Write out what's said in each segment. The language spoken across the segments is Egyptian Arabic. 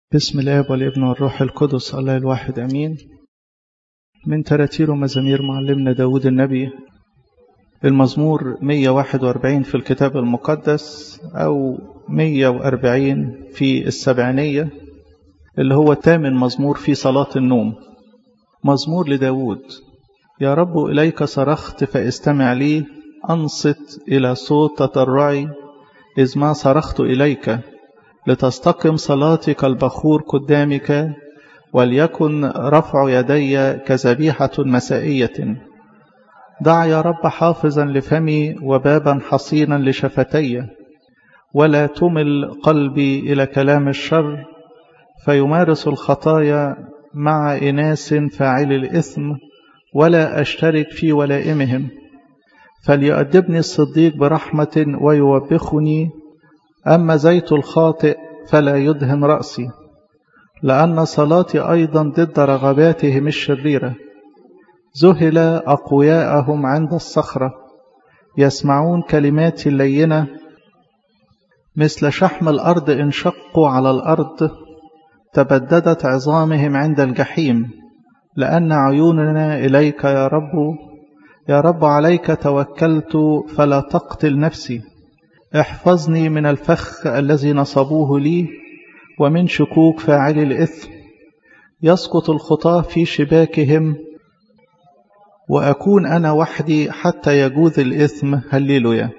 بسم الاب والابن والروح القدس الله الواحد امين من تراتير ومزامير معلمنا داود النبي المزمور 141 في الكتاب المقدس او 140 في السبعينية اللي هو تامن مزمور في صلاة النوم مزمور لداود يا رب إليك صرخت فاستمع لي أنصت إلى صوت تضرعي إذ ما صرخت إليك لتستقم صلاتي كالبخور قدامك وليكن رفع يدي كذبيحة مسائية دع يا رب حافظا لفمي وبابا حصينا لشفتي ولا تمل قلبي إلى كلام الشر فيمارس الخطايا مع إناس فاعل الإثم ولا أشترك في ولائمهم فليؤدبني الصديق برحمة ويوبخني أما زيت الخاطئ فلا يدهن رأسي لأن صلاتي أيضا ضد رغباتهم الشريرة زهل أقوياءهم عند الصخرة يسمعون كلماتي اللينة مثل شحم الأرض انشقوا على الأرض تبددت عظامهم عند الجحيم لأن عيوننا إليك يا رب يا رب عليك توكلت فلا تقتل نفسي احفظني من الفخ الذي نصبوه لي ومن شكوك فاعل الإثم يسقط الخطاة في شباكهم وأكون أنا وحدي حتى يجوز الإثم هللويا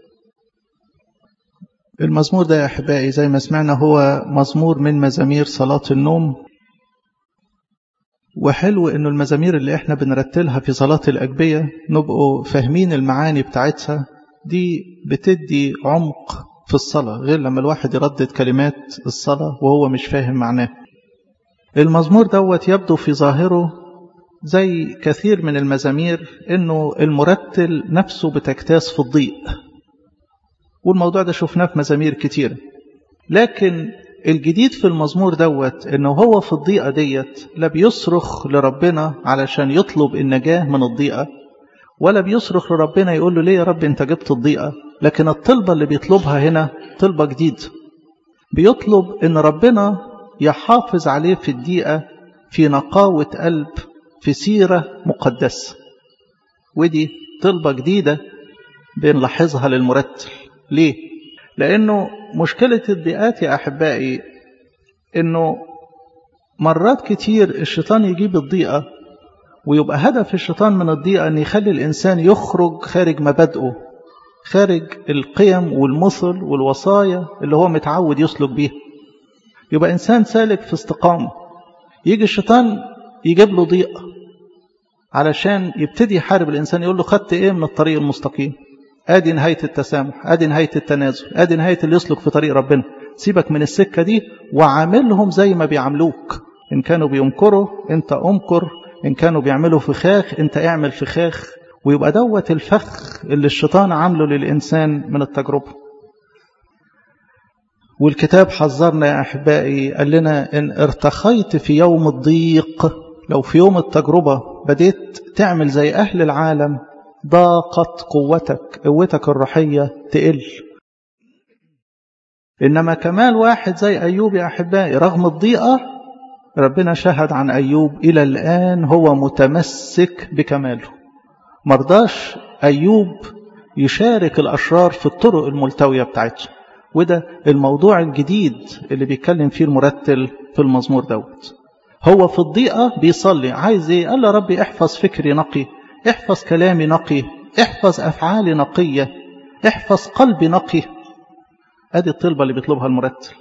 المزمور ده يا أحبائي زي ما سمعنا هو مزمور من مزامير صلاة النوم وحلو انه المزامير اللي احنا بنرتلها في صلاة الأجبية نبقوا فاهمين المعاني بتاعتها دي بتدي عمق في الصلاة غير لما الواحد يردد كلمات الصلاة وهو مش فاهم معناه المزمور دوت يبدو في ظاهره زي كثير من المزامير انه المرتل نفسه بتكتاس في الضيق والموضوع ده شفناه في مزامير كتير لكن الجديد في المزمور دوت انه هو في الضيقة ديت لا بيصرخ لربنا علشان يطلب النجاة من الضيقة ولا بيصرخ لربنا يقول له ليه يا رب انت جبت الضيقة لكن الطلبة اللي بيطلبها هنا طلبة جديدة بيطلب ان ربنا يحافظ عليه في الضيقة في نقاوة قلب في سيرة مقدسة ودي طلبة جديدة بنلاحظها للمرتل ليه؟ لأنه مشكلة الضيقات يا أحبائي إنه مرات كتير الشيطان يجيب الضيقة ويبقى هدف الشيطان من الضيقة أن يخلي الإنسان يخرج خارج مبادئه خارج القيم والمثل والوصايا اللي هو متعود يسلك بيها يبقى إنسان سالك في استقامة يجي الشيطان يجيب له ضيقة علشان يبتدي يحارب الإنسان يقول له خدت إيه من الطريق المستقيم ادي نهاية التسامح ادي نهاية التنازل ادي نهاية اللي يسلك في طريق ربنا سيبك من السكة دي وعاملهم زي ما بيعملوك ان كانوا بينكروا انت امكر ان كانوا بيعملوا فخاخ انت اعمل فخاخ ويبقى دوت الفخ اللي الشيطان عامله للإنسان من التجربة والكتاب حذرنا يا أحبائي قال لنا إن ارتخيت في يوم الضيق لو في يوم التجربة بديت تعمل زي أهل العالم ضاقت قوتك قوتك الروحية تقل إنما كمال واحد زي أيوب يا أحبائي رغم الضيقة ربنا شهد عن أيوب إلى الآن هو متمسك بكماله مرضاش أيوب يشارك الأشرار في الطرق الملتوية بتاعته وده الموضوع الجديد اللي بيتكلم فيه المرتل في المزمور دوت هو في الضيقة بيصلي عايز ايه قال له ربي احفظ فكري نقي احفظ كلامي نقي احفظ أفعالي نقية احفظ قلبي نقي ادي الطلبة اللي بيطلبها المرتل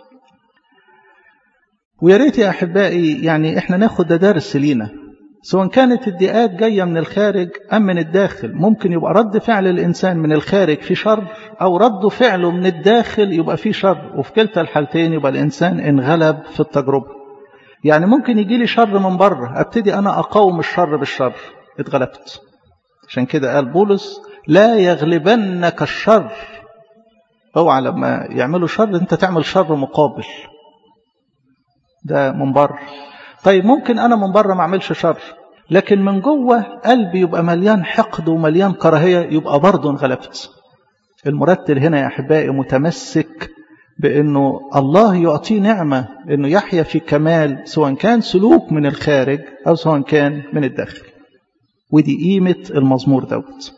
ويا ريت يا أحبائي يعني احنا ناخد ده درس لينا سواء كانت الضيقات جاية من الخارج أم من الداخل ممكن يبقى رد فعل الإنسان من الخارج في شر أو رد فعله من الداخل يبقى في شر وفي كلتا الحالتين يبقى الإنسان انغلب في التجربة يعني ممكن يجي لي شر من بره أبتدي أنا أقاوم الشر بالشر اتغلبت عشان كده قال بولس لا يغلبنك الشر اوعى لما يعملوا شر انت تعمل شر مقابل ده من بره طيب ممكن أنا من بره ما أعملش شر لكن من جوه قلبي يبقى مليان حقد ومليان كراهية يبقى برضه انغلبت المرتل هنا يا أحبائي متمسك بأنه الله يعطيه نعمة أنه يحيا في كمال سواء كان سلوك من الخارج أو سواء كان من الداخل ودي قيمة المزمور دوت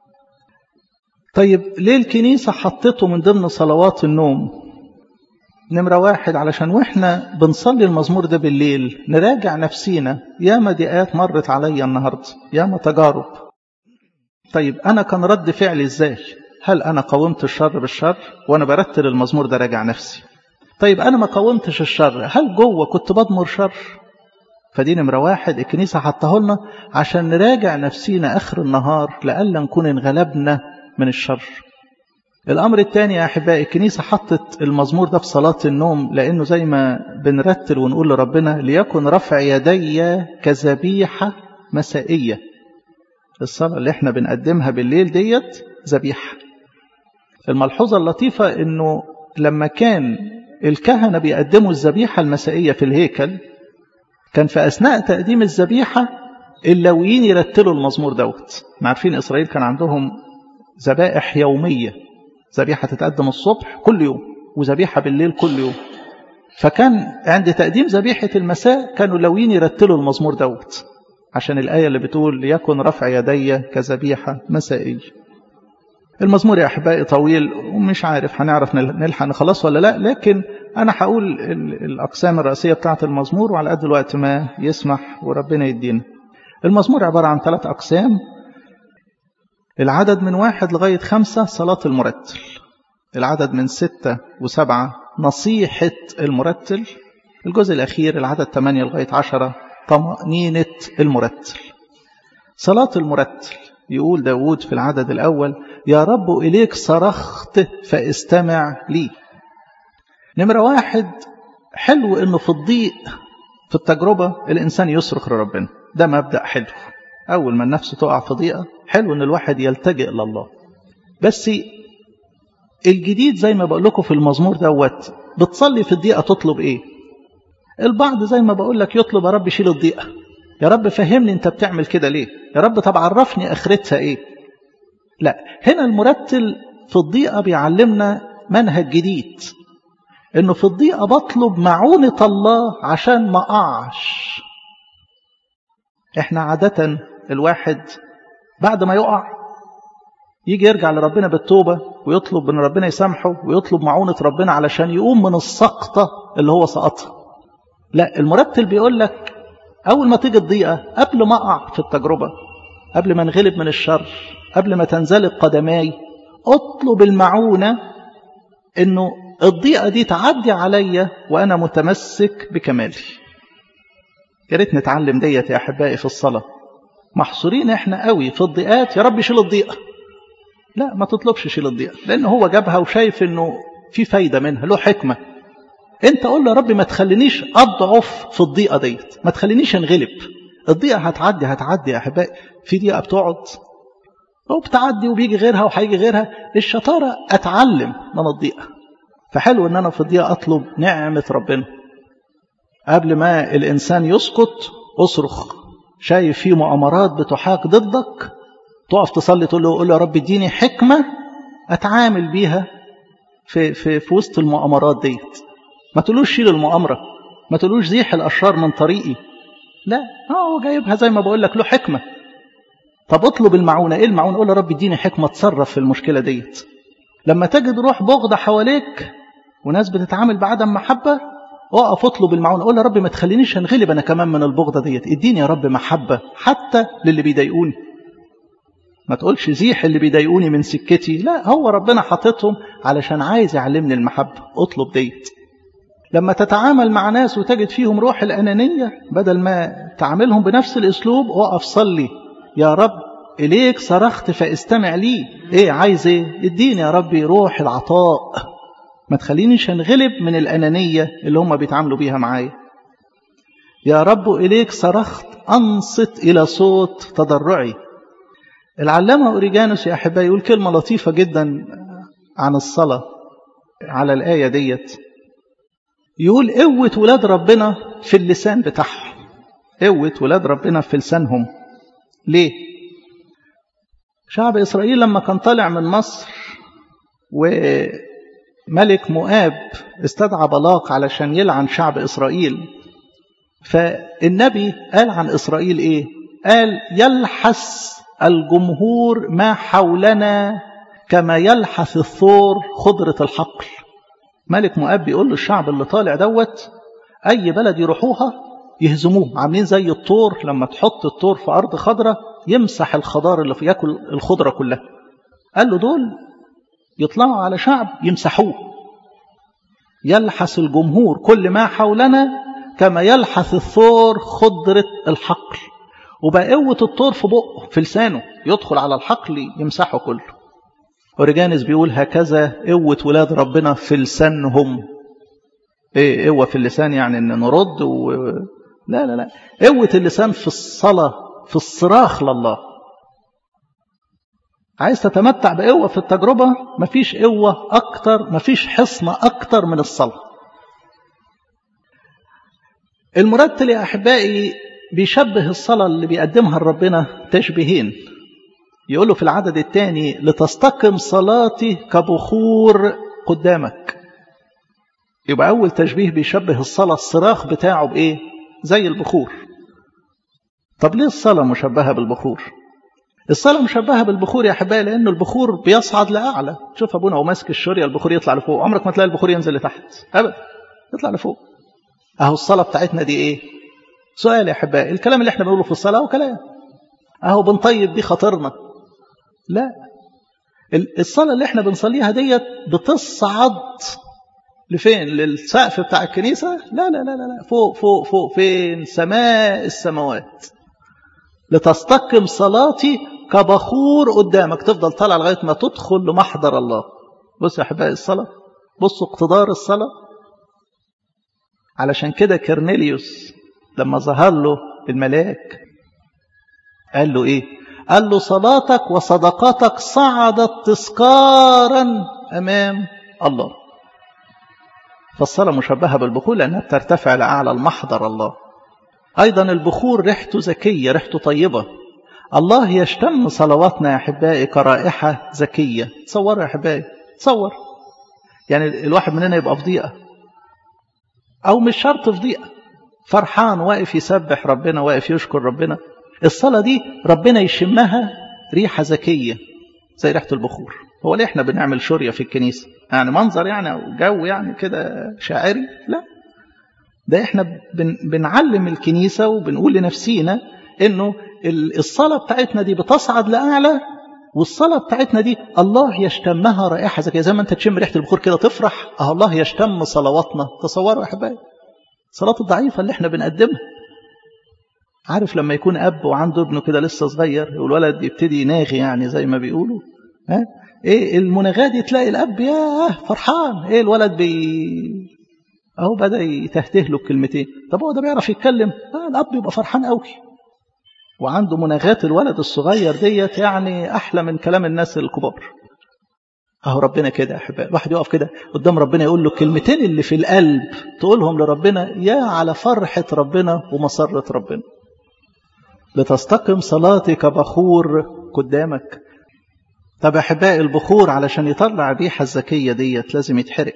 طيب ليه الكنيسة حطته من ضمن صلوات النوم نمرة واحد علشان واحنا بنصلي المزمور ده بالليل نراجع نفسينا يا مضيقات مرت عليا النهاردة يا تجارب طيب أنا كان رد فعلي إزاي هل أنا قاومت الشر بالشر وأنا برتل المزمور ده راجع نفسي طيب أنا ما قاومتش الشر هل جوه كنت بضمر شر فدي نمرة واحد الكنيسة حطها لنا عشان نراجع نفسينا آخر النهار لألا نكون انغلبنا من الشر الأمر الثاني يا أحبائي الكنيسة حطت المزمور ده في صلاة النوم لأنه زي ما بنرتل ونقول لربنا ليكن رفع يدي كذبيحة مسائية الصلاة اللي احنا بنقدمها بالليل ديت ذبيحة الملحوظة اللطيفة انه لما كان الكهنة بيقدموا الذبيحة المسائية في الهيكل كان في أثناء تقديم الذبيحة اللويين يرتلوا المزمور دوت عارفين إسرائيل كان عندهم ذبائح يومية ذبيحة تتقدم الصبح كل يوم وذبيحة بالليل كل يوم فكان عند تقديم ذبيحة المساء كانوا اللويين يرتلوا المزمور دوت عشان الآية اللي بتقول ليكن رفع يدي كذبيحة مسائية المزمور يا أحبائي طويل ومش عارف هنعرف نلحق نخلص ولا لا لكن أنا هقول الأقسام الرئيسية بتاعة المزمور وعلى قد الوقت ما يسمح وربنا يدينا المزمور عبارة عن ثلاث أقسام العدد من واحد لغاية خمسة صلاة المرتل العدد من ستة وسبعة نصيحة المرتل الجزء الأخير العدد ثمانية لغاية عشرة طمأنينة المرتل صلاة المرتل يقول داود في العدد الأول يا رب إليك صرخت فاستمع لي نمرة واحد حلو إنه في الضيق في التجربة الإنسان يصرخ لربنا ده مبدأ حلو أول ما النفس تقع في ضيقة حلو إن الواحد يلتجئ لله بس الجديد زي ما بقول لكم في المزمور دوت بتصلي في الضيقة تطلب إيه البعض زي ما بقول لك يطلب يا رب شيل الضيقة يا رب فهمني انت بتعمل كده ليه يا رب طب عرفني اخرتها ايه لا هنا المرتل في الضيقة بيعلمنا منهج جديد انه في الضيقة بطلب معونة الله عشان ما اقعش احنا عادة الواحد بعد ما يقع يجي يرجع لربنا بالتوبة ويطلب ان ربنا يسامحه ويطلب معونة ربنا علشان يقوم من السقطة اللي هو سقطها لا المرتل بيقول لك أول ما تيجي الضيقة قبل ما أقع في التجربة قبل ما انغلب من الشر قبل ما تنزلق قدماي أطلب المعونة إنه الضيقة دي تعدي عليا وأنا متمسك بكمالي يا ريت نتعلم ديت يا أحبائي في الصلاة محصورين إحنا قوي في الضيقات يا رب شيل الضيقة لا ما تطلبش شيل الضيقة لأن هو جابها وشايف إنه في فايدة منها له حكمة انت قول يا رب ما تخلينيش اضعف في الضيقه ديت ما تخلينيش انغلب الضيقه هتعدي هتعدي يا احبائي في دقيقه بتقعد وبتعدي وبيجي غيرها وهيجي غيرها الشطاره اتعلم من الضيقه فحلو ان انا في الضيقه اطلب نعمه ربنا قبل ما الانسان يسقط اصرخ شايف في مؤامرات بتحاك ضدك تقف تصلي تقول له قول له يا رب اديني حكمه اتعامل بيها في في في وسط المؤامرات ديت ما تقولوش شيل المؤامرة ما تقولوش زيح الأشرار من طريقي لا هو جايبها زي ما بقول لك له حكمة طب اطلب المعونة ايه المعونة قول يا رب اديني حكمة تصرف في المشكلة ديت لما تجد روح بغضة حواليك وناس بتتعامل بعدم محبة اقف اطلب المعونة قول يا رب ما تخلينيش انغلب انا كمان من البغضة ديت اديني يا رب محبة حتى للي بيضايقوني ما تقولش زيح اللي بيضايقوني من سكتي لا هو ربنا حاططهم علشان عايز يعلمني المحبة اطلب ديت لما تتعامل مع ناس وتجد فيهم روح الأنانية بدل ما تعاملهم بنفس الأسلوب وقف صلي يا رب إليك صرخت فاستمع لي إيه عايز إيه اديني يا ربي روح العطاء ما تخلينيش انغلب من الأنانية اللي هم بيتعاملوا بيها معايا يا رب إليك صرخت أنصت إلى صوت تضرعي العلامة أوريجانوس يا أحبائي يقول كلمة لطيفة جدا عن الصلاة على الآية ديت يقول قوة ولاد ربنا في اللسان بتاعهم قوة ولاد ربنا في لسانهم ليه شعب إسرائيل لما كان طالع من مصر ملك مؤاب استدعى بلاق علشان يلعن شعب إسرائيل فالنبي قال عن إسرائيل إيه قال يلحس الجمهور ما حولنا كما يلحس الثور خضرة الحقل ملك مؤاب بيقول للشعب اللي طالع دوت أي بلد يروحوها يهزموه عاملين زي الطور لما تحط الطور في أرض خضرة يمسح الخضار اللي في ياكل الخضرة كلها قال له دول يطلعوا على شعب يمسحوه يلحس الجمهور كل ما حولنا كما يلحس الثور خضرة الحقل وبقى قوة الطور في بقه في لسانه يدخل على الحقل يمسحه كله أوريجانس بيقول هكذا قوة ولاد ربنا في لسانهم ايه قوة في اللسان يعني ان نرد و... لا لا لا قوة اللسان في الصلاة في الصراخ لله عايز تتمتع بقوة في التجربة مفيش قوة أكتر مفيش حصنة أكتر من الصلاة المرتل يا أحبائي بيشبه الصلاة اللي بيقدمها لربنا تشبيهين يقول له في العدد الثاني لتستقم صلاتي كبخور قدامك يبقى أول تشبيه بيشبه الصلاة الصراخ بتاعه بإيه زي البخور طب ليه الصلاة مشبهة بالبخور الصلاة مشبهة بالبخور يا أحبائي لأن البخور بيصعد لأعلى شوف أبونا وماسك الشورية البخور يطلع لفوق عمرك ما تلاقي البخور ينزل لتحت أبدا يطلع لفوق أهو الصلاة بتاعتنا دي إيه سؤال يا أحبائي الكلام اللي احنا بنقوله في الصلاة هو كلام أهو بنطيب دي خاطرنا لا الصلاة اللي احنا بنصليها ديت بتصعد لفين للسقف بتاع الكنيسة لا لا لا لا فوق فوق فوق فين سماء السماوات لتستقم صلاتي كبخور قدامك تفضل طالع لغاية ما تدخل لمحضر الله بص يا أحبائي الصلاة بصوا اقتدار الصلاة علشان كده كرنيليوس لما ظهر له الملاك قال له ايه قال له صلاتك وصدقاتك صعدت تذكارا امام الله فالصلاة مشبهة بالبخور لأنها بترتفع لأعلى المحضر الله أيضا البخور ريحته زكية ريحته طيبة الله يشتم صلواتنا يا أحبائي كرائحة زكية تصور يا أحبائي تصور يعني الواحد مننا يبقى في ضيقة أو مش شرط في ضيقة فرحان واقف يسبح ربنا واقف يشكر ربنا الصلاة دي ربنا يشمها ريحة زكية زي ريحة البخور هو ليه احنا بنعمل شورية في الكنيسة يعني منظر يعني أو جو يعني كده شاعري لا ده احنا بن بنعلم الكنيسة وبنقول لنفسينا انه الصلاة بتاعتنا دي بتصعد لأعلى والصلاة بتاعتنا دي الله يشتمها رائحة زكية زي ما انت تشم ريحة البخور كده تفرح اه الله يشتم صلواتنا تصوروا يا احبائي الصلاة الضعيفة اللي احنا بنقدمها عارف لما يكون أب وعنده ابنه كده لسه صغير والولد يبتدي يناغي يعني زي ما بيقولوا ها ايه المناغاه دي تلاقي الاب ياه فرحان ايه الولد بي اهو بدا يتهته له بكلمتين طب هو ده بيعرف يتكلم آه الاب يبقى فرحان قوي وعنده مناغاه الولد الصغير ديت يعني احلى من كلام الناس الكبار اهو ربنا كده يا احبائي الواحد يقف كده قدام ربنا يقول له الكلمتين اللي في القلب تقولهم لربنا يا على فرحه ربنا ومسره ربنا لتستقم صلاتي كبخور قدامك طب احبائي البخور علشان يطلع الريحه الزكيه ديت لازم يتحرق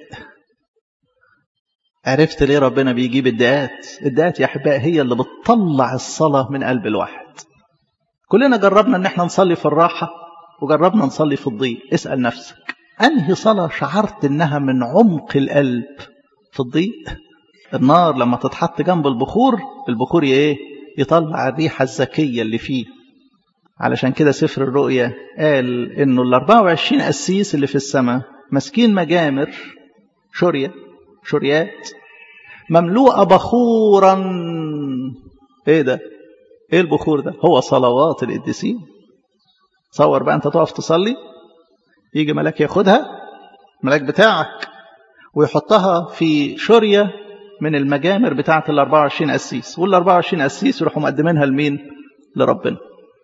عرفت ليه ربنا بيجيب الدقات الدقات يا احبائي هي اللي بتطلع الصلاه من قلب الواحد كلنا جربنا ان احنا نصلي في الراحه وجربنا نصلي في الضيق اسال نفسك انهي صلاه شعرت انها من عمق القلب في الضيق النار لما تتحط جنب البخور البخور ايه يطلع الريحه الزكيه اللي فيه علشان كده سفر الرؤيا قال انه ال 24 قسيس اللي في السماء ماسكين مجامر شورية شوريات مملوءة بخورا ايه ده ايه البخور ده هو صلوات القديسين تصور بقى انت تقف تصلي يجي ملاك ياخدها الملاك بتاعك ويحطها في شورية من المجامر بتاعة ال 24 قسيس وال 24 قسيس يروحوا مقدمينها لمين لربنا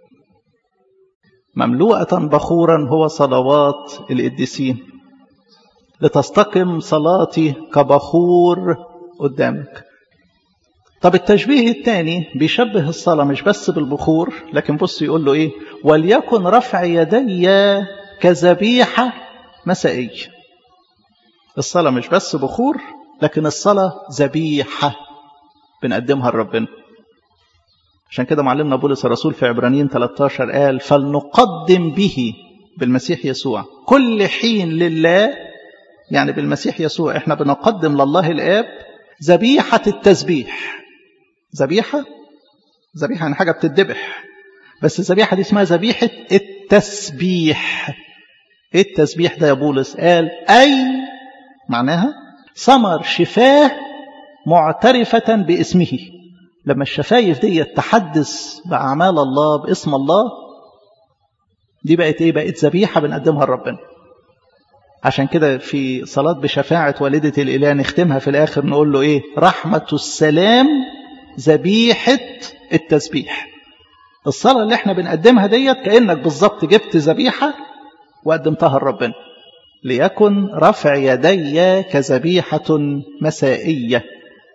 مملوءة بخورا هو صلوات القديسين لتستقم صلاتي كبخور قدامك طب التشبيه الثاني بيشبه الصلاة مش بس بالبخور لكن بص يقول له ايه وليكن رفع يدي كذبيحة مسائية الصلاة مش بس بخور لكن الصلاة ذبيحة بنقدمها لربنا عشان كده معلمنا بولس الرسول في عبرانيين 13 قال فلنقدم به بالمسيح يسوع كل حين لله يعني بالمسيح يسوع احنا بنقدم لله الآب ذبيحة التسبيح ذبيحة ذبيحة يعني حاجة بتدبح بس الذبيحة دي اسمها ذبيحة التسبيح ايه التسبيح ده يا بولس قال أي معناها ثمر شفاه معترفة باسمه لما الشفايف دي تحدث بأعمال الله باسم الله دي بقت ايه بقت ذبيحة بنقدمها لربنا عشان كده في صلاة بشفاعة والدة الإله نختمها في الآخر نقول له إيه رحمة السلام ذبيحة التسبيح الصلاة اللي احنا بنقدمها ديت كأنك بالظبط جبت ذبيحة وقدمتها لربنا ليكن رفع يدي كذبيحة مسائية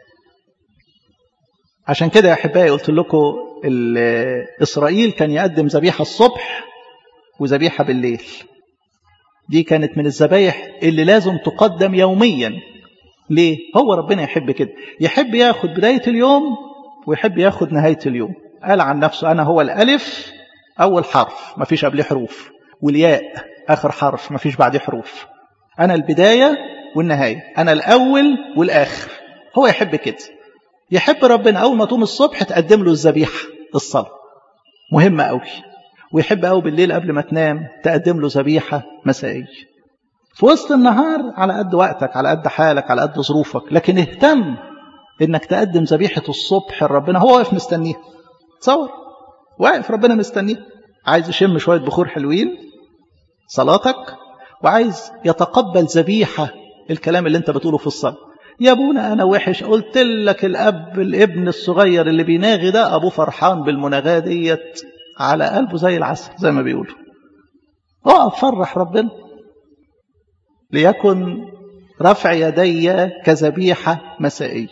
عشان كده يا أحبائي قلت لكم إسرائيل كان يقدم ذبيحة الصبح وذبيحة بالليل دي كانت من الذبايح اللي لازم تقدم يوميا ليه؟ هو ربنا يحب كده يحب ياخد بداية اليوم ويحب ياخد نهاية اليوم قال عن نفسه أنا هو الألف أول حرف ما فيش قبليه حروف والياء آخر حرف ما فيش بعديه حروف أنا البداية والنهاية أنا الأول والآخر هو يحب كده يحب ربنا أول ما تقوم الصبح تقدم له الذبيحة الصلاة مهمة قوي ويحب قوي بالليل قبل ما تنام تقدم له ذبيحة مسائية في وسط النهار على قد وقتك على قد حالك على قد ظروفك لكن اهتم انك تقدم ذبيحة الصبح لربنا هو واقف مستنيها تصور واقف ربنا مستنيه عايز يشم شوية بخور حلوين صلاتك وعايز يتقبل ذبيحة الكلام اللي انت بتقوله في الصلاة يا ابونا انا وحش قلت لك الاب الابن الصغير اللي بيناغي ده ابوه فرحان بالمناغاه ديت على قلبه زي العسل زي ما بيقولوا اقف فرح ربنا ليكن رفع يدي كذبيحة مسائية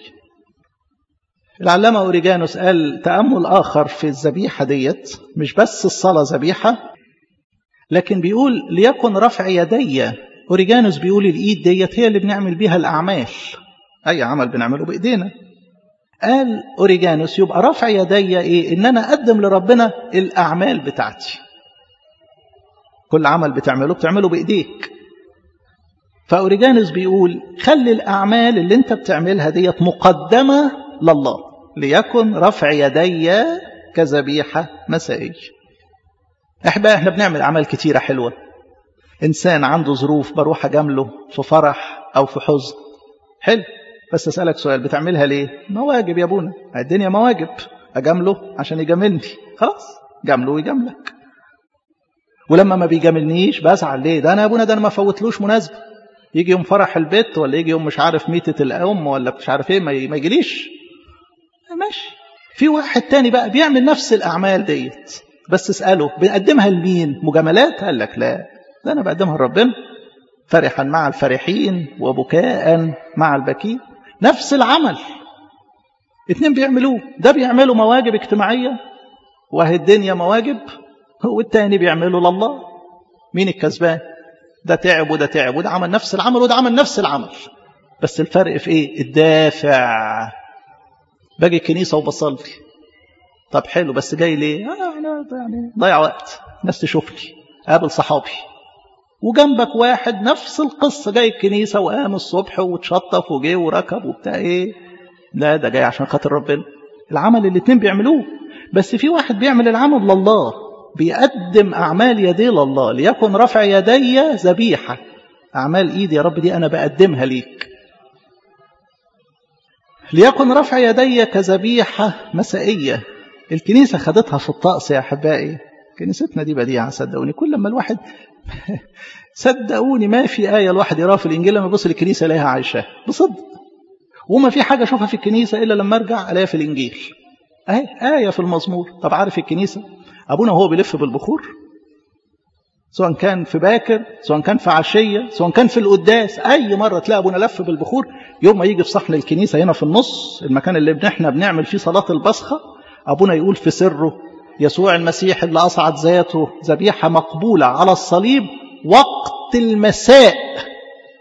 العلامة أوريجانوس قال تأمل آخر في الذبيحة ديت مش بس الصلاة ذبيحة لكن بيقول ليكن رفع يدي أوريجانوس بيقول الإيد ديت هي اللي بنعمل بيها الأعمال أي عمل بنعمله بإيدينا قال أوريجانوس يبقى رفع يدي إيه إن أنا أقدم لربنا الأعمال بتاعتي كل عمل بتعمله بتعمله بإيديك فأوريجانوس بيقول خلي الأعمال اللي أنت بتعملها ديت مقدمة لله ليكن رفع يدي كذبيحة مسائية احبا احنا بنعمل أعمال كتيرة حلوة إنسان عنده ظروف بروح أجامله في فرح أو في حزن حلو بس أسألك سؤال بتعملها ليه مواجب يا ابونا الدنيا مواجب أجامله عشان يجاملني خلاص جامله ويجاملك ولما ما بيجاملنيش بزعل ليه ده أنا يا ابونا ده أنا ما فوتلوش مناسبة يجي يوم فرح البيت ولا يجي يوم مش عارف ميتة الأم ولا مش عارف ايه ما يجيليش ماشي في واحد تاني بقى بيعمل نفس الأعمال ديت بس اسأله بنقدمها لمين مجاملات قال لك لا ده أنا بقدمها لربنا فرحا مع الفرحين وبكاء مع البكين نفس العمل اتنين بيعملوه ده بيعملوا مواجب اجتماعية وهي الدنيا مواجب والتاني بيعمله لله مين الكسبان ده تعب وده تعب وده عمل نفس العمل وده عمل نفس العمل بس الفرق في ايه الدافع باجي الكنيسة وبصلي طب حلو بس جاي ليه انا انا يعني ضيع وقت ناس تشوفني قابل صحابي وجنبك واحد نفس القصة جاي الكنيسة وقام الصبح وتشطف وجه وركب وبتاع ايه لا ده جاي عشان خاطر ربنا العمل الاتنين بيعملوه بس في واحد بيعمل العمل لله بيقدم أعمال يديه لله ليكن رفع يدي ذبيحة أعمال إيدي يا رب دي أنا بقدمها ليك ليكن رفع يدي كذبيحة مسائية الكنيسة خدتها في الطقس يا أحبائي كنيستنا دي بديعة صدقوني كل ما الواحد صدقوني ما في آية الواحد يراها في الإنجيل لما يبص للكنيسة يلاقيها عايشاه بصدق وما في حاجة أشوفها في الكنيسة إلا لما أرجع ألاقيها في الإنجيل أهي آية في المزمور طب عارف الكنيسة أبونا وهو بيلف بالبخور سواء كان في باكر سواء كان في عشية سواء كان في القداس أي مرة تلاقي أبونا لف بالبخور يوم ما يجي في صحن الكنيسة هنا في النص المكان اللي احنا بنعمل فيه صلاة البصخة أبونا يقول في سره يسوع المسيح اللي أصعد ذاته ذبيحة مقبولة على الصليب وقت المساء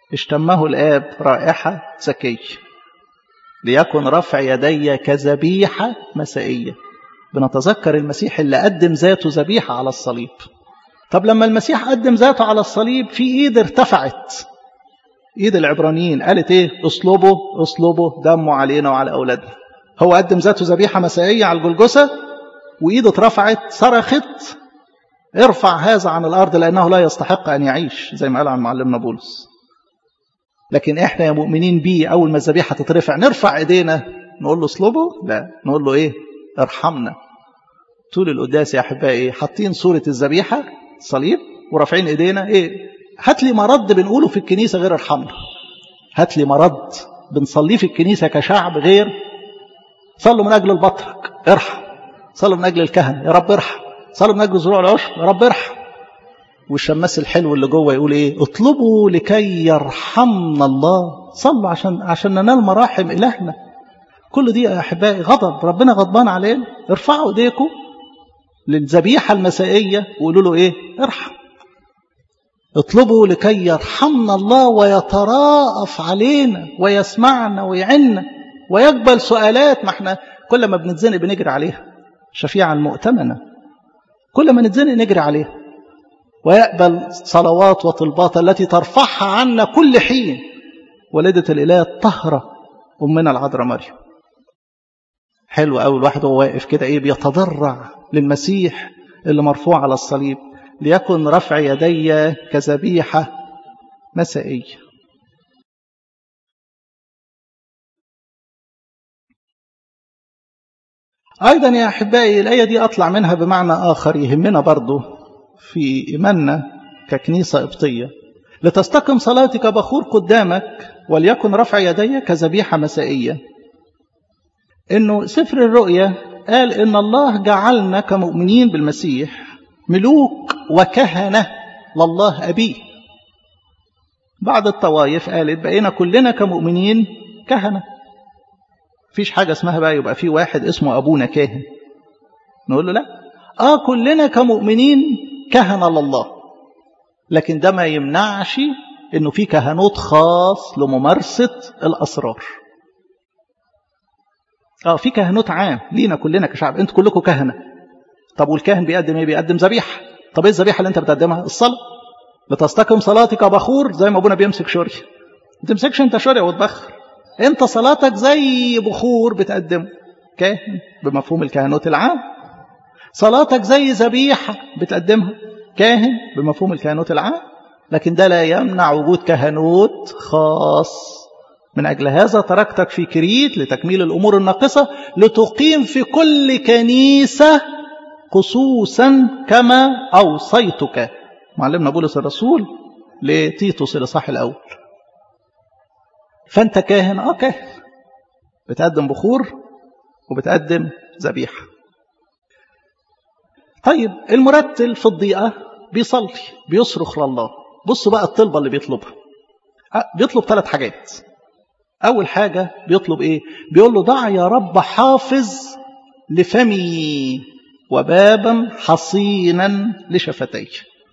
اشتمه الآب رائحة زكية ليكن رفع يدي كذبيحة مسائية بنتذكر المسيح اللي قدم ذاته ذبيحة على الصليب طب لما المسيح قدم ذاته على الصليب في ايد ارتفعت ايد العبرانيين قالت ايه اصلبوا اصلبوا دموا علينا وعلى اولادنا هو قدم ذاته ذبيحة مسائية على الجلجسة وايده اترفعت صرخت ارفع هذا عن الارض لانه لا يستحق ان يعيش زي ما قال عن معلمنا بولس لكن احنا يا مؤمنين بيه اول ما الذبيحه تترفع نرفع ايدينا نقول له اصلبه لا نقول له ايه ارحمنا طول القداس يا احبائي حاطين صوره الذبيحه صليب ورافعين ايدينا ايه هات لي مرض بنقوله في الكنيسه غير ارحمنا هات لي مرض بنصليه في الكنيسه كشعب غير صلوا من اجل البطرك ارحم صلوا من اجل الكهنه يا رب ارحم صلوا من اجل زروع العشر يا رب ارحم والشماس الحلو اللي جوه يقول ايه اطلبوا لكي يرحمنا الله صلوا عشان عشان ننال مراحم الهنا كل دي يا احبائي غضب ربنا غضبان علينا ارفعوا ايديكم للذبيحه المسائيه وقولوا له ايه ارحم اطلبوا لكي يرحمنا الله ويتراءف علينا ويسمعنا ويعنا ويقبل سؤالات ما احنا كل ما بنتزنق بنجري عليها شفيعا مؤتمنه كل ما نتزنق نجري عليها ويقبل صلوات وطلبات التي ترفعها عنا كل حين ولدة الإله الطهرة أمنا العذراء مريم حلو قوي الواحد وهو واقف كده ايه بيتضرع للمسيح اللي مرفوع على الصليب ليكن رفع يدي كذبيحة مسائية أيضا يا أحبائي الآية دي أطلع منها بمعنى آخر يهمنا برضه في إيماننا ككنيسة قبطية لتستقم صلاتك بخور قدامك وليكن رفع يدي كذبيحة مسائية إنه سفر الرؤيا قال إن الله جعلنا كمؤمنين بالمسيح ملوك وكهنة لله أبيه بعد الطوائف قالت بقينا كلنا كمؤمنين كهنة فيش حاجة اسمها بقى يبقى في واحد اسمه أبونا كاهن نقول له لا آه كلنا كمؤمنين كهنة لله لكن ده ما يمنعش انه في كهنوت خاص لممارسة الأسرار اه في كهنوت عام لينا كلنا كشعب انتوا كلكم كهنة طب والكاهن بيقدم ايه بيقدم ذبيحة طب ايه الذبيحة اللي انت بتقدمها الصلاة لتستقم صلاتك بخور زي ما ابونا بيمسك شوري ما تمسكش انت شوري وتبخر انت صلاتك زي بخور بتقدمه كاهن بمفهوم الكهنوت العام صلاتك زي ذبيحة بتقدمها كاهن بمفهوم الكهنوت العام لكن ده لا يمنع وجود كهنوت خاص من أجل هذا تركتك في كريت لتكميل الأمور الناقصة لتقيم في كل كنيسة خصوصا كما أوصيتك معلمنا بولس الرسول لتيتوس الإصحاح الأول فأنت كاهن آه كاهن بتقدم بخور وبتقدم ذبيحه طيب المرتل في الضيقة بيصلي بيصرخ لله بصوا بقى الطلبة اللي بيطلبها بيطلب ثلاث حاجات أول حاجة بيطلب إيه بيقول له ضع يا رب حافظ لفمي وبابا حصينا لشفتي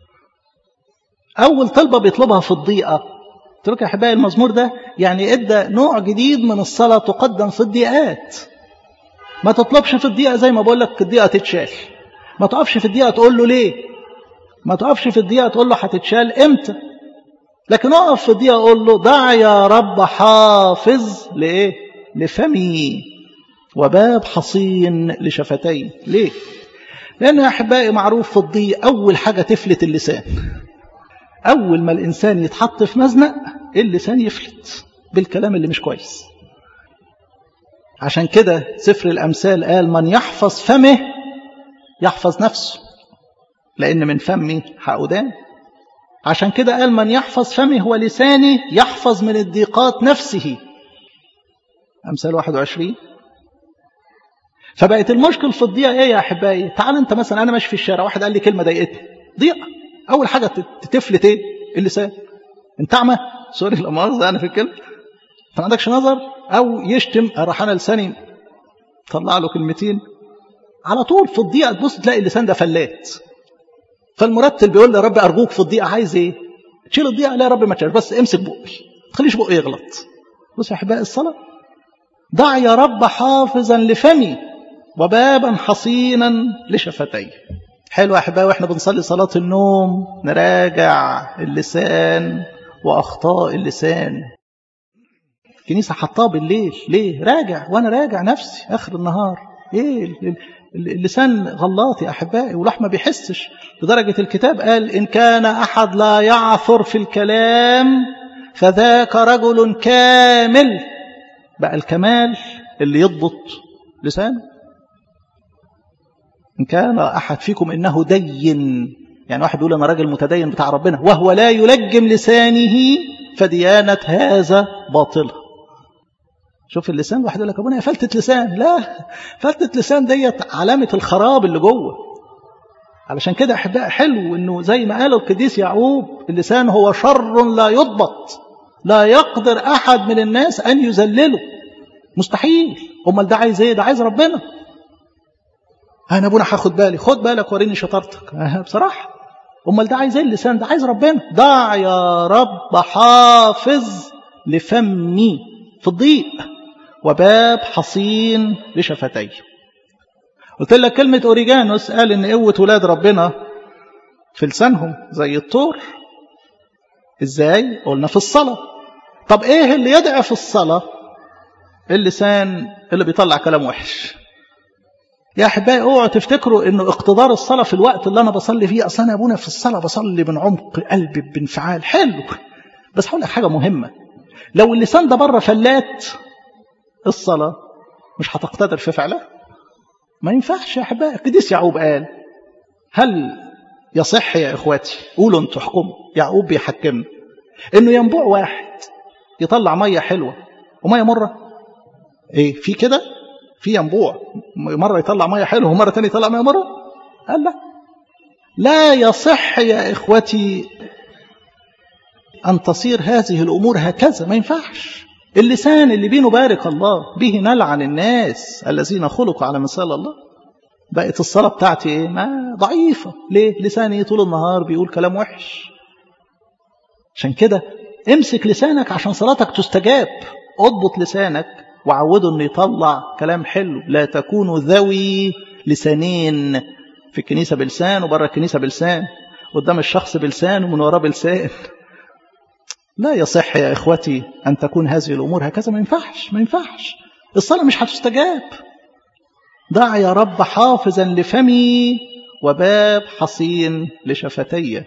أول طلبة بيطلبها في الضيقة ترك يا أحبائي المزمور ده يعني إدى نوع جديد من الصلاة تقدم في الضيقات ما تطلبش في الضيقة زي ما بقول لك الضيقة تتشال ما تقفش في الدقيقة تقول له ليه ما تقفش في الدقيقة تقول له هتتشال امتى لكن اقف في الدقيقة قول له ضع يا رب حافظ لإيه لفمي وباب حصين لشفتي ليه لأن يا أحبائي معروف في الضيق أول حاجة تفلت اللسان أول ما الإنسان يتحط في مزنق اللسان يفلت بالكلام اللي مش كويس عشان كده سفر الأمثال قال من يحفظ فمه يحفظ نفسه لأن من فمي حقودان عشان كده قال من يحفظ فمي هو لساني يحفظ من الضيقات نفسه أمثال 21 فبقت المشكل في الضيقة إيه يا أحبائي تعال أنت مثلا أنا ماشي في الشارع واحد قال لي كلمة ضايقتني ضيقة أول حاجة تتفلت إيه اللسان أنت أعمى سوري لا مؤاخذة أنا في الكلمة أنت ما عندكش نظر أو يشتم راح أنا لساني طلع له كلمتين على طول في الضيقة تبص تلاقي اللسان ده فلات فالمرتل بيقول له يا رب أرجوك في الضيقة عايز إيه تشيل الضيقه لا يا رب ما تشيل بس امسك بقي ما تخليش بقي يغلط بص يا احبائي الصلاه ضع يا رب حافظا لفمي وبابا حصينا لشفتي حلو يا احبائي واحنا بنصلي صلاه النوم نراجع اللسان واخطاء اللسان الكنيسه حطاه بالليل ليه راجع وانا راجع نفسي اخر النهار ايه اللسان غلاط يا احبائي والواحد ما بيحسش لدرجه الكتاب قال ان كان احد لا يعثر في الكلام فذاك رجل كامل بقى الكمال اللي يضبط لسانه إن كان أحد فيكم إنه دين يعني واحد يقول أنا راجل متدين بتاع ربنا وهو لا يلجم لسانه فديانة هذا باطلة شوف اللسان واحد يقول لك أبونا فلتة لسان لا فلتة لسان ديت علامة الخراب اللي جوه علشان كده أحباء حلو إنه زي ما قال القديس يعقوب اللسان هو شر لا يضبط لا يقدر أحد من الناس أن يذلله مستحيل امال ده عايز ايه ده عايز ربنا انا ابونا هاخد بالي خد بالك وريني شطارتك بصراحه امال ده عايز ايه اللسان ده عايز ربنا ضع يا رب حافظ لفمي في الضيق وباب حصين لشفتي قلت لك كلمة أوريجانوس قال إن قوة ولاد ربنا في لسانهم زي الطور إزاي؟ قلنا في الصلاة طب إيه اللي يدعي في الصلاة؟ اللسان اللي بيطلع كلام وحش يا احبائي اوعوا تفتكروا انه اقتدار الصلاه في الوقت اللي انا بصلي فيه اصل انا ابونا في الصلاه بصلي من عمق قلبي بانفعال حلو بس هقول لك حاجه مهمه لو اللسان ده بره فلات الصلاه مش هتقتدر في فعلها ما ينفعش يا احبائي القديس يعقوب قال هل يصح يا اخواتي قولوا انتوا احكموا يعقوب بيحكمنا انه ينبوع واحد يطلع ميه حلوه وميه مره ايه في كده في ينبوع مره يطلع ميه حلوه ومره ثانيه يطلع ميه مره قال لا لا يصح يا اخوتي ان تصير هذه الامور هكذا ما ينفعش اللسان اللي بينه بارك الله به نلعن الناس الذين خلقوا على مثال الله بقت الصلاه بتاعتي ايه ما ضعيفه ليه لساني طول النهار بيقول كلام وحش عشان كده امسك لسانك عشان صلاتك تستجاب اضبط لسانك وعوده انه يطلع كلام حلو لا تكونوا ذوي لسانين في الكنيسة بلسان وبره الكنيسة بلسان قدام الشخص بلسان ومن وراه بلسان لا يصح يا إخوتي أن تكون هذه الأمور هكذا ما ينفعش ما ينفعش الصلاة مش هتستجاب ضع يا رب حافظا لفمي وباب حصين لشفتي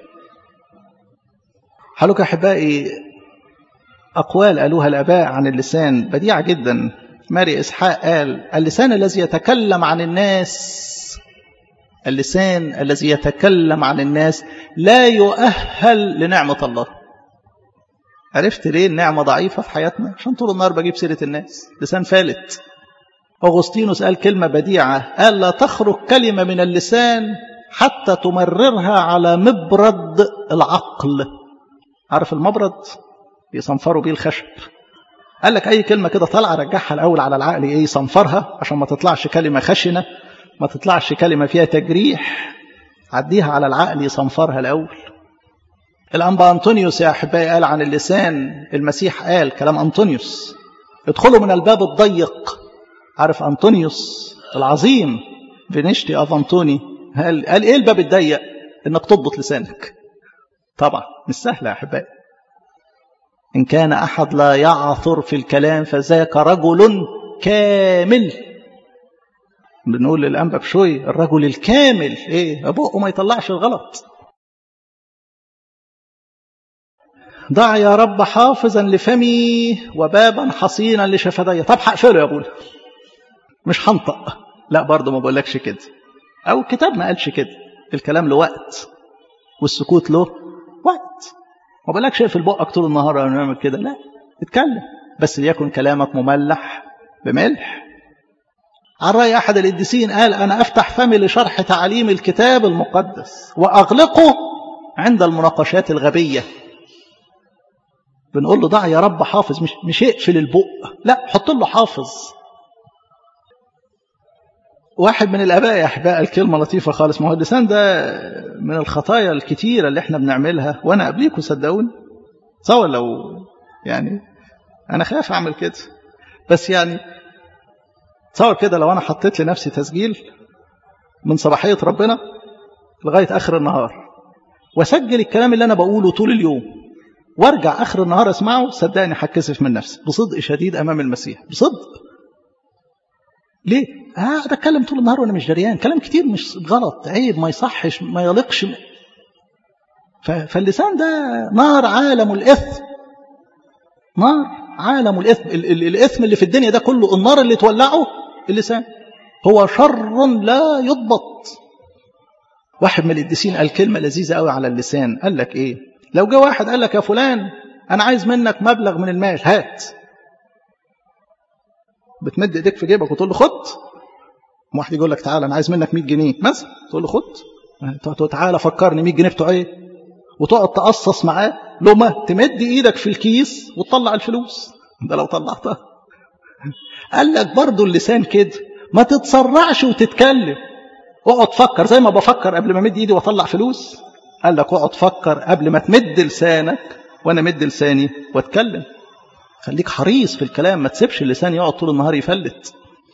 حلوك أحبائي أقوال قالوها الآباء عن اللسان بديعة جدا ماري إسحاق قال اللسان الذي يتكلم عن الناس اللسان الذي يتكلم عن الناس لا يؤهل لنعمة الله عرفت ليه النعمة ضعيفة في حياتنا عشان طول النهار بجيب سيرة الناس لسان فالت أغسطينوس قال كلمة بديعة قال لا تخرج كلمة من اللسان حتى تمررها على مبرد العقل عارف المبرد يصنفروا بيه الخشب قال لك أي كلمة كده طالعة رجعها الأول على العقل إيه يصنفرها عشان ما تطلعش كلمة خشنة ما تطلعش كلمة فيها تجريح عديها على العقل يصنفرها الأول الأنبا أنطونيوس يا أحبائي قال عن اللسان المسيح قال كلام أنطونيوس ادخلوا من الباب الضيق عارف أنطونيوس العظيم بنشتي أف أنطوني قال, قال إيه الباب الضيق إنك تضبط لسانك طبعا مش سهلة يا أحبائي إن كان أحد لا يعثر في الكلام فذاك رجل كامل بنقول للأنبا بشوي الرجل الكامل إيه أبوه ما يطلعش الغلط ضع يا رب حافظا لفمي وبابا حصينا لشفتي طب هقفله يا ابونا مش هنطق لا برضه ما بقولكش كده او الكتاب ما قالش كده الكلام له وقت والسكوت له وقت ما بقولكش اقفل بقك طول النهار او نعمل كده لا اتكلم بس ليكن كلامك مملح بملح عن رأي أحد القديسين قال أنا أفتح فمي لشرح تعاليم الكتاب المقدس وأغلقه عند المناقشات الغبية بنقول له ضع يا رب حافظ مش مش اقفل البق لا حط له حافظ واحد من الآباء يا أحباء الكلمة لطيفة خالص ما هو اللسان ده من الخطايا الكتيرة اللي احنا بنعملها وأنا قبليكم صدقوني تصور لو يعني أنا خايف أعمل كده بس يعني تصور كده لو أنا حطيت لنفسي تسجيل من صباحية ربنا لغاية آخر النهار وأسجل الكلام اللي أنا بقوله طول اليوم وارجع آخر النهار أسمعه صدقني هتكسف من نفسي بصدق شديد أمام المسيح بصدق ليه؟ قاعد اتكلم طول النهار وانا مش دريان كلام كتير مش غلط عيب ما يصحش ما يليقش فاللسان ده نار عالم الاثم نار عالم الاثم الاثم اللي في الدنيا ده كله النار اللي تولعه اللسان هو شر لا يضبط واحد من القديسين قال كلمه لذيذه قوي على اللسان قال لك ايه لو جه واحد قال لك يا فلان انا عايز منك مبلغ من المال هات بتمد ايديك في جيبك وتقول له خد واحد يقول لك تعالى انا عايز منك 100 جنيه مثلا تقول له خد تعالى فكرني 100 جنيه بتوع ايه وتقعد تقصص معاه لما تمد ايدك في الكيس وتطلع الفلوس ده لو طلعتها قال لك برضه اللسان كده ما تتسرعش وتتكلم اقعد فكر زي ما بفكر قبل ما امد ايدي واطلع فلوس قال لك اقعد فكر قبل ما تمد لسانك وانا مد لساني واتكلم خليك حريص في الكلام ما تسيبش اللسان يقعد طول النهار يفلت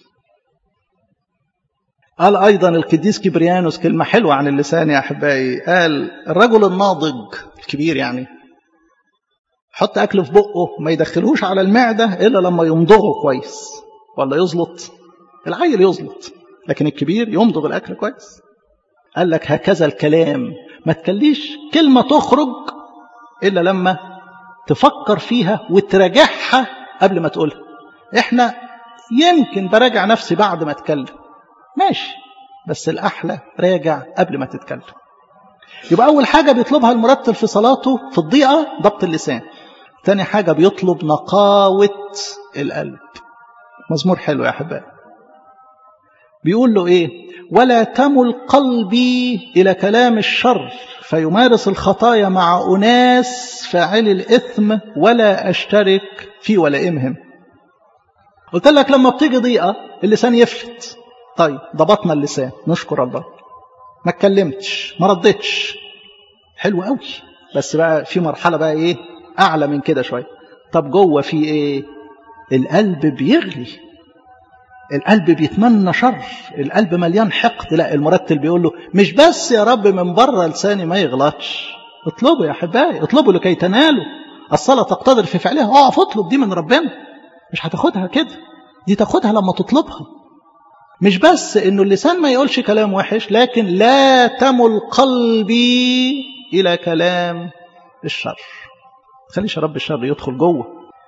قال أيضا القديس كبريانوس كلمة حلوة عن اللسان يا أحبائي قال الرجل الناضج الكبير يعني حط أكل في بقه ما يدخلهوش على المعدة إلا لما يمضغه كويس ولا يزلط العيل يزلط لكن الكبير يمضغ الأكل كويس قال لك هكذا الكلام ما تكليش كلمة تخرج إلا لما تفكر فيها وتراجعها قبل ما تقولها احنا يمكن براجع نفسي بعد ما اتكلم ماشي بس الأحلى راجع قبل ما تتكلم يبقى أول حاجة بيطلبها المرتل في صلاته في الضيقة ضبط اللسان تاني حاجة بيطلب نقاوة القلب مزمور حلو يا أحبائي بيقول له إيه ولا تمل قلبي إلى كلام الشر فيمارس الخطايا مع أناس فاعل الإثم ولا أشترك في ولائمهم قلت لك لما بتيجي ضيقة اللسان يفلت طيب ضبطنا اللسان نشكر الله ما اتكلمتش ما ردتش حلو قوي بس بقى في مرحلة بقى ايه اعلى من كده شوية طب جوه في ايه القلب بيغلي القلب بيتمنى شر القلب مليان حقد لا المرتل بيقول له مش بس يا رب من بره لساني ما يغلطش اطلبوا يا احبائي اطلبوا لكي تنالوا الصلاة تقتدر في فعلها اقف اطلب دي من ربنا مش هتاخدها كده دي تاخدها لما تطلبها مش بس انه اللسان ما يقولش كلام وحش لكن لا تمل قلبي الى كلام الشر خليش رب الشر يدخل جوه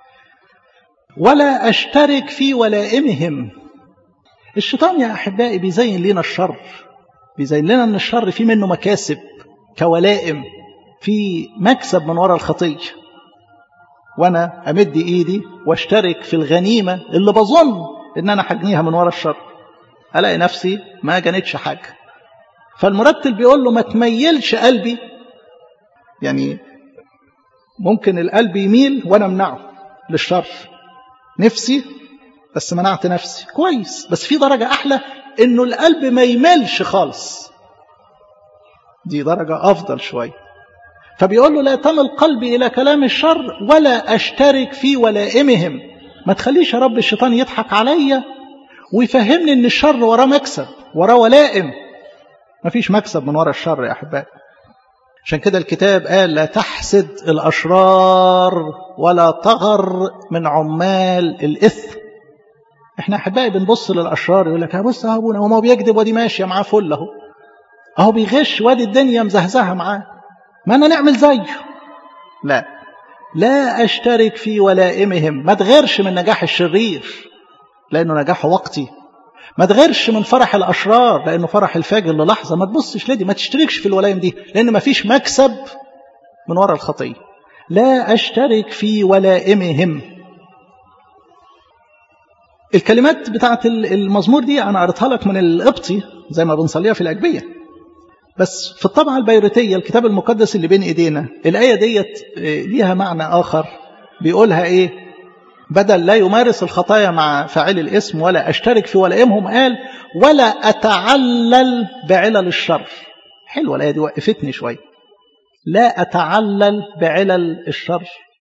ولا اشترك في ولائمهم الشيطان يا احبائي بيزين لنا الشر بيزين لنا ان الشر في منه مكاسب كولائم في مكسب من وراء الخطيه وانا امد ايدي واشترك في الغنيمه اللي بظن ان انا هجنيها من وراء الشر الاقي نفسي ما جنتش حاجه فالمرتل بيقول له ما تميلش قلبي يعني ممكن القلب يميل وانا امنعه للشر نفسي بس منعت نفسي كويس بس في درجة أحلى إنه القلب ما يملش خالص دي درجة أفضل شوية فبيقول له لا تمل قلبي إلى كلام الشر ولا أشترك في ولائمهم ما تخليش يا رب الشيطان يضحك عليا ويفهمني إن الشر وراه مكسب وراه ولائم مفيش مكسب من ورا الشر يا أحبائي عشان كده الكتاب قال لا تحسد الأشرار ولا تغر من عمال الإثم احنا احبائي بنبص للاشرار يقول لك بص يا ابونا هو بيكذب وادي ماشيه معاه فل اهو اهو بيغش وادي الدنيا مزهزهه معاه ما انا نعمل زيه لا لا اشترك في ولائمهم ما تغيرش من نجاح الشرير لانه نجاحه وقتي ما تغيرش من فرح الاشرار لانه فرح الفاجر للحظه ما تبصش لدي ما تشتركش في الولائم دي لان ما فيش مكسب من وراء الخطيه لا اشترك في ولائمهم الكلمات بتاعت المزمور دي أنا قريتها لك من القبطي زي ما بنصليها في الأجبية بس في الطبعة البيروتية الكتاب المقدس اللي بين إيدينا الآية ديت ليها معنى آخر بيقولها إيه بدل لا يمارس الخطايا مع فاعل الاسم ولا أشترك في ولائمهم قال ولا أتعلل بعلل الشر حلوة الآية دي وقفتني شوية لا أتعلل بعلل الشر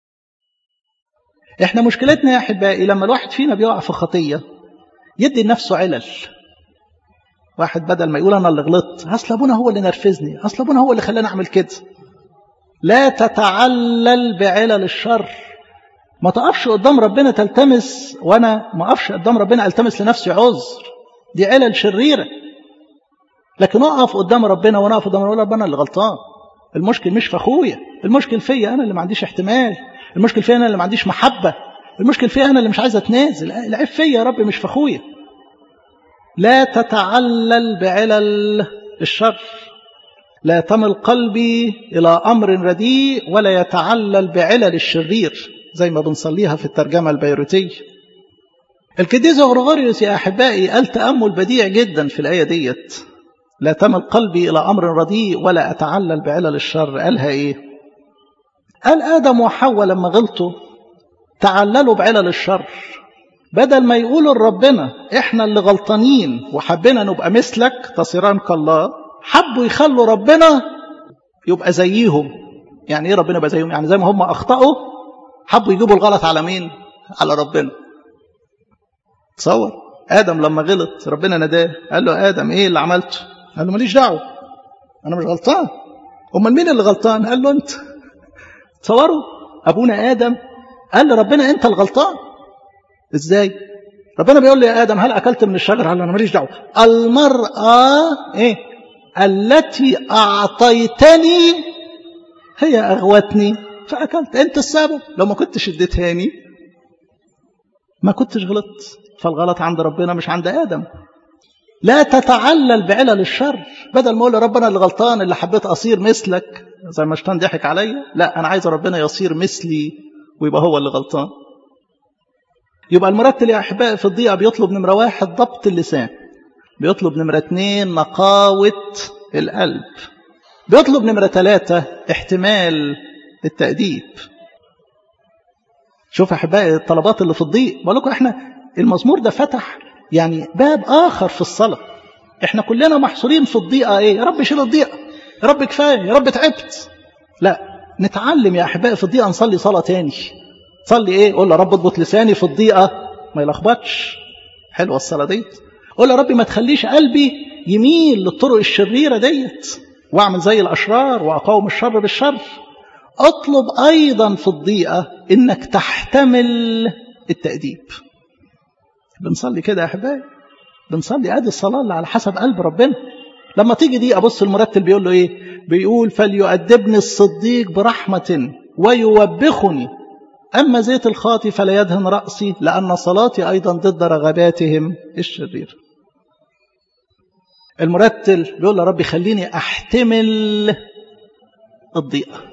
احنا مشكلتنا يا أحبائي لما الواحد فينا بيقع في خطية يدي لنفسه علل واحد بدل ما يقول أنا اللي غلطت أصل أبونا هو اللي نرفزني أصل أبونا هو اللي خلاني أعمل كده لا تتعلل بعلل الشر ما تقفش قدام ربنا تلتمس وانا ما اقفش قدام ربنا التمس لنفسي عذر دي علل شريره لكن اقف قدام ربنا وانا اقف قدام ربنا ربنا اللي غلطان المشكل مش في اخويا المشكل فيا انا اللي ما عنديش احتمال المشكل فيا انا اللي ما عنديش محبه المشكل فيا انا اللي مش عايز اتنازل العيب فيا يا رب مش في اخويا لا تتعلل بعلل الشر لا تمل قلبي الى امر رديء ولا يتعلل بعلل الشرير زي ما بنصليها في الترجمة البيروتية القديس غرغوريوس يا أحبائي قال تأمل بديع جدا في الآية ديت لا تمل قلبي إلى أمر رديء ولا أتعلل بعلل الشر قالها إيه قال آدم وحواء لما غلطوا تعللوا بعلل الشر بدل ما يقولوا لربنا إحنا اللي غلطانين وحبينا نبقى مثلك تصيران كالله حبوا يخلوا ربنا يبقى زيهم يعني إيه ربنا يبقى زيهم يعني زي ما هم أخطأوا حبوا يجيبوا الغلط على مين على ربنا تصور ادم لما غلط ربنا ناداه قال له ادم ايه اللي عملته قال له ماليش دعوه انا مش غلطان امال مين اللي غلطان قال له انت تصوروا ابونا ادم قال لربنا انت الغلطان ازاي ربنا بيقول لي يا ادم هل اكلت من الشجره قال له انا ماليش دعوه المراه ايه التي اعطيتني هي اغوتني فأكلت أنت السبب لو ما كنتش اديتهاني ما كنتش غلطت فالغلط عند ربنا مش عند آدم لا تتعلل بعلل الشر بدل ما اقول ربنا اللي غلطان اللي حبيت أصير مثلك زي ما شيطان ضحك عليا لا أنا عايز ربنا يصير مثلي ويبقى هو اللي غلطان يبقى المرتل يا أحبائي في الضيقة بيطلب نمرة واحد ضبط اللسان بيطلب نمرة اتنين نقاوة القلب بيطلب نمرة ثلاثة احتمال التأديب شوف أحبائي الطلبات اللي في الضيق بقول لكم احنا المزمور ده فتح يعني باب آخر في الصلاة احنا كلنا محصورين في الضيقة ايه يا رب شيل الضيقة يا رب كفاية يا رب تعبت لا نتعلم يا أحبائي في الضيقة نصلي صلاة تاني صلي ايه قول يا رب اضبط لساني في الضيقة ما يلخبطش حلوة الصلاة ديت قول يا رب ما تخليش قلبي يميل للطرق الشريرة ديت واعمل زي الأشرار وأقاوم الشر بالشر اطلب ايضا في الضيقه انك تحتمل التاديب بنصلي كده يا احبائي بنصلي ادي الصلاه اللي على حسب قلب ربنا لما تيجي دي ابص المرتل بيقول له ايه بيقول فليؤدبني الصديق برحمه ويوبخني اما زيت الخاطي فلا يدهن راسي لان صلاتي ايضا ضد رغباتهم الشريره المرتل بيقول يا رب خليني احتمل الضيقه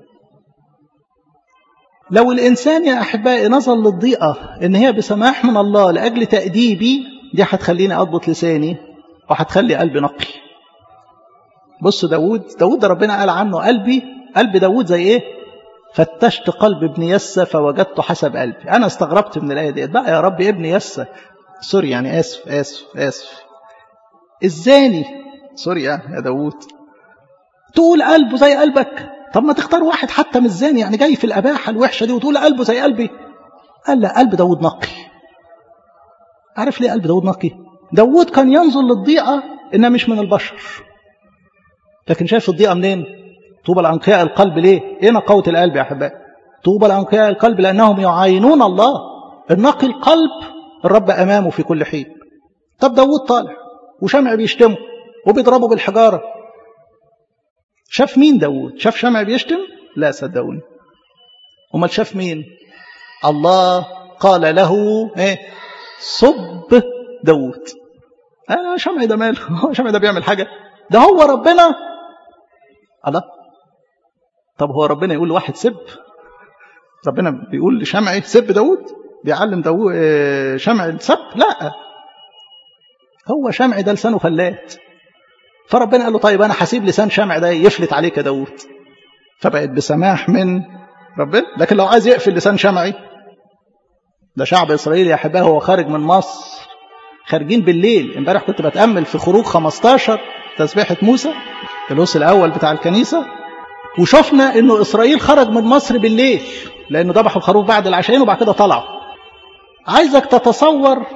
لو الإنسان يا أحبائي نظر للضيقة إن هي بسماح من الله لأجل تأديبي دي هتخليني أضبط لساني وهتخلي قلبي نقي بص داود داود ده ربنا قال عنه قلبي قلب داود زي إيه فتشت قلب ابن يسى فوجدته حسب قلبي أنا استغربت من الآية دي بقى يا رب ابن يسى سوري يعني آسف آسف آسف الزاني سوري يا داود تقول قلبه زي قلبك طب ما تختار واحد حتى من الزاني يعني جاي في الأباحة الوحشة دي وتقول قلبه زي قلبي قال لا قلب داود نقي عارف ليه قلب داود نقي داود كان ينظر للضيقة إنها مش من البشر لكن شايف الضيقة منين طوبى لأنقياء القلب ليه ايه نقاوة القلب يا أحبائي طوبى لأنقياء القلب لأنهم يعاينون الله النقي القلب الرب أمامه في كل حين طب داود طالع وشمع بيشتمه وبيضربه بالحجارة شاف مين داود شاف شمع بيشتم لا صدقوني امال شاف مين الله قال له ايه صب داود آه شمع ده ماله هو شمع ده بيعمل حاجه ده هو ربنا الله طب هو ربنا يقول لواحد سب ربنا بيقول لشمعي سب داود بيعلم داود شمع السب لا هو شمعي ده لسانه فلات فربنا قال له طيب انا هسيب لسان شمع ده يفلت عليك يا داود فبقت بسماح من ربنا لكن لو عايز يقفل لسان شمعي ده شعب إسرائيل يا أحبائي هو خارج من مصر خارجين بالليل امبارح كنت بتأمل في خروج 15 تسبيحة موسى الوصل الأول بتاع الكنيسة وشفنا إنه إسرائيل خرج من مصر بالليل لأنه ذبحوا الخروف بعد العشاءين وبعد كده طلعوا عايزك تتصور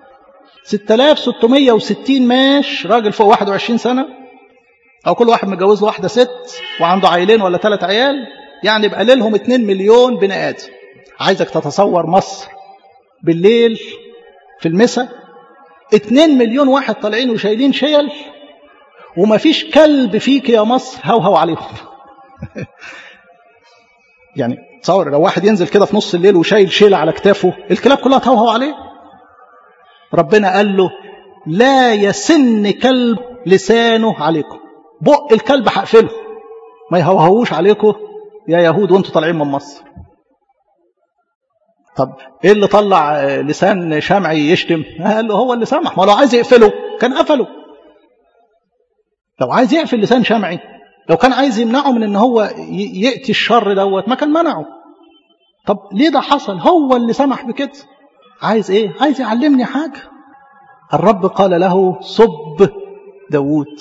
6660 ماش راجل فوق 21 سنة أو كل واحد متجوز له واحدة ست وعنده عيلين ولا ثلاث عيال يعني يبقى لهم 2 مليون بني آدم عايزك تتصور مصر بالليل في المسا 2 مليون واحد طالعين وشايلين شيل ومفيش كلب فيك يا مصر هوهو عليهم يعني تصور لو واحد ينزل كده في نص الليل وشايل شيلة على كتافه الكلاب كلها تهوهو عليه ربنا قال له لا يسن كلب لسانه عليكم بق الكلب هقفله ما يهوهوش عليكم يا يهود وانتوا طالعين من مصر طب ايه اللي طلع لسان شمعي يشتم قال له هو اللي سمح ما لو عايز يقفله كان قفله لو عايز يقفل لسان شمعي لو كان عايز يمنعه من ان هو ياتي الشر دوت ما كان منعه طب ليه ده حصل هو اللي سمح بكده عايز ايه عايز يعلمني حاجه الرب قال له صب داوود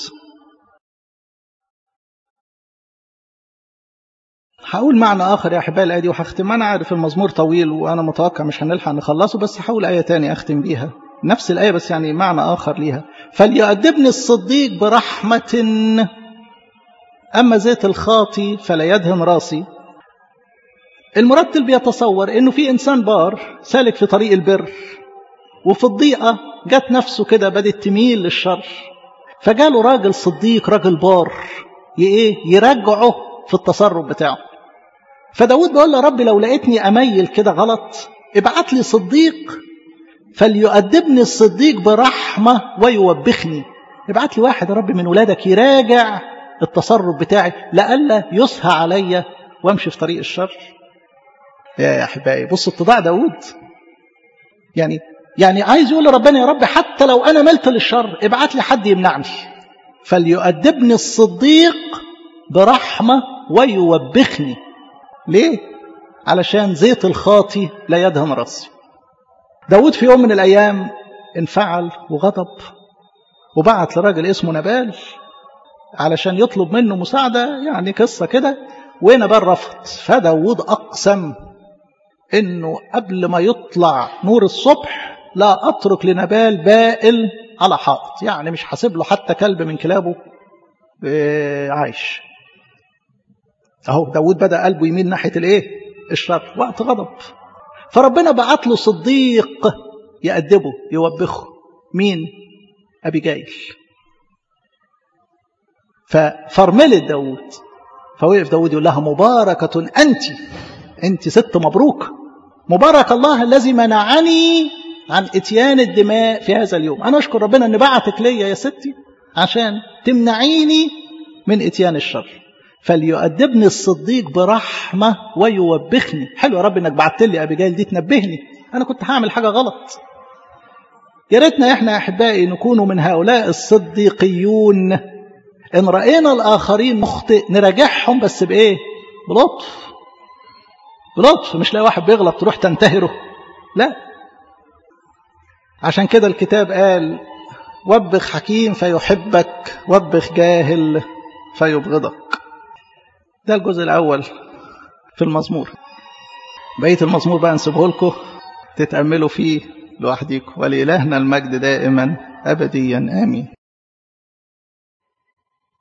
هقول معنى آخر يا أحبائي الآية دي وهختم أنا عارف المزمور طويل وأنا متوقع مش هنلحق نخلصه بس هحاول آية تاني أختم بيها نفس الآية بس يعني معنى آخر ليها فليؤدبني الصديق برحمة أما زيت الخاطي فلا يدهن راسي المرتل بيتصور إنه في إنسان بار سالك في طريق البر وفي الضيقة جت نفسه كده بدت تميل للشر فجاله راجل صديق راجل بار ايه يرجعه في التصرف بتاعه فداود بيقول له ربي لو لقيتني أميل كده غلط ابعت لي صديق فليؤدبني الصديق برحمة ويوبخني ابعت لي واحد يا رب من ولادك يراجع التصرف بتاعي لألا يسهى عليا وامشي في طريق الشر يا أحبائي بص اتضاع داود يعني يعني عايز يقول لربنا يا رب حتى لو أنا ملت للشر ابعت لي حد يمنعني فليؤدبني الصديق برحمة ويوبخني ليه؟ علشان زيت الخاطي لا يدهن راسي داود في يوم من الأيام انفعل وغضب وبعت لراجل اسمه نبال علشان يطلب منه مساعدة يعني قصة كده ونبال رفض فداود أقسم إنه قبل ما يطلع نور الصبح لا أترك لنبال بائل على حائط يعني مش حاسب له حتى كلب من كلابه عايش اهو داود بدا قلبه يميل ناحيه الايه الشر وقت غضب فربنا بعت له صديق يأدبه يوبخه مين ابي جايل ففرملت داود فوقف داود يقول لها مباركة أنت أنت ست مبروك مبارك الله الذي منعني عن اتيان الدماء في هذا اليوم أنا أشكر ربنا أن بعتك ليا يا ستي عشان تمنعيني من اتيان الشر فليؤدبني الصديق برحمة ويوبخني حلو يا رب انك بعت لي ابيجايل دي تنبهني انا كنت هعمل حاجة غلط يا ريتنا احنا يا احبائي نكونوا من هؤلاء الصديقيون ان رأينا الاخرين مخطئ نراجعهم بس بايه بلطف بلطف مش لاقي واحد بيغلط تروح تنتهره لا عشان كده الكتاب قال وبخ حكيم فيحبك وبخ جاهل فيبغضك ده الجزء الأول في المزمور بقية المزمور بقى نسيبه لكم تتأملوا فيه لوحديكم ولإلهنا المجد دائما أبديا آمين